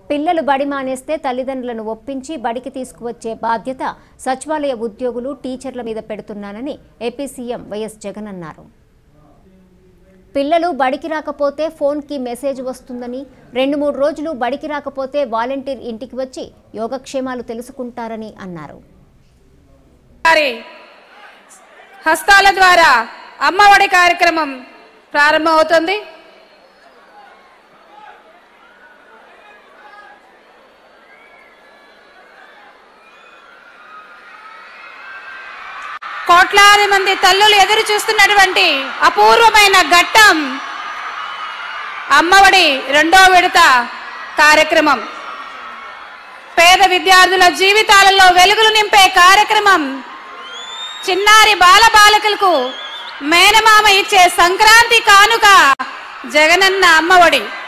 పిల్లలు బడి మానేస్తే తల్లిదండ్రులను ఒప్పించి బడికి తీసుకువచ్చే బాధ్యత సచివాలయ ఉద్యోగులు టీచర్ల మీద పెడుతున్నానని ఏపీ సీఎం వైఎస్ జగన్ అన్నారు పిల్లలు బడికి రాకపోతే ఫోన్కి మెసేజ్ వస్తుందని రెండు మూడు రోజులు బడికి రాకపోతే వాలంటీర్ ఇంటికి వచ్చి యోగక్షేమాలు తెలుసుకుంటారని అన్నారు వారి హస్తాల ద్వారా అమ్మఒడి కార్యక్రమం ప్రారంభమవుతుంది కోట్లాది మంది తల్లులు ఎదురు చూస్తున్నటువంటి అపూర్వమైన ఘట్టం అమ్మఒడి రెండో విడత కార్యక్రమం పేద విద్యార్థుల జీవితాలలో వెలుగులు నింపే కార్యక్రమం చిన్నారి బాల బాలికలకు మేనమామ ఇచ్చే సంక్రాంతి కానుక జగనన్న అమ్మఒడి